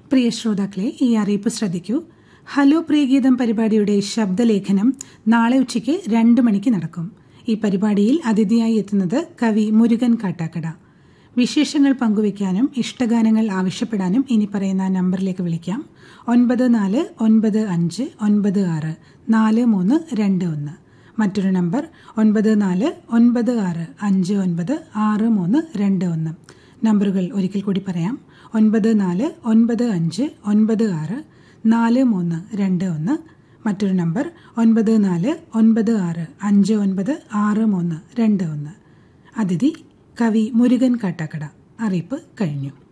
പ്രിയ ശ്രോതാക്കളെ ഈ അറിയിപ്പ് ശ്രദ്ധിക്കൂ ഹലോ പ്രിയഗീതം പരിപാടിയുടെ ശബ്ദലേഖനം നാളെ ഉച്ചയ്ക്ക് രണ്ട് മണിക്ക് നടക്കും ഈ പരിപാടിയിൽ അതിഥിയായി എത്തുന്നത് കവി മുരുകൻ കാട്ടാക്കട വിശേഷങ്ങൾ പങ്കുവയ്ക്കാനും ഇഷ്ടഗാനങ്ങൾ ആവശ്യപ്പെടാനും ഇനി പറയുന്ന നമ്പറിലേക്ക് വിളിക്കാം ഒൻപത് നാല് ഒൻപത് അഞ്ച് ഒൻപത് ആറ് നാല് മൂന്ന് രണ്ട് ഒന്ന് മറ്റൊരു നമ്പർ ഒൻപത് നാല് ഒൻപത് ആറ് അഞ്ച് ഒൻപത് ആറ് മൂന്ന് രണ്ട് ഒന്ന് നമ്പറുകൾ ഒരിക്കൽ കൂടി പറയാം ഒൻപത് നാല് ഒൻപത് അഞ്ച് ഒൻപത് ആറ് നാല് മൂന്ന് രണ്ട് ഒന്ന് മറ്റൊരു നമ്പർ ഒൻപത് നാല് ഒൻപത് ആറ് അഞ്ച് ഒൻപത് ആറ് മൂന്ന് രണ്ട് ഒന്ന് അതിഥി കവി മുരുകൻ കാട്ടാക്കട അറിയിപ്പ് കഴിഞ്ഞു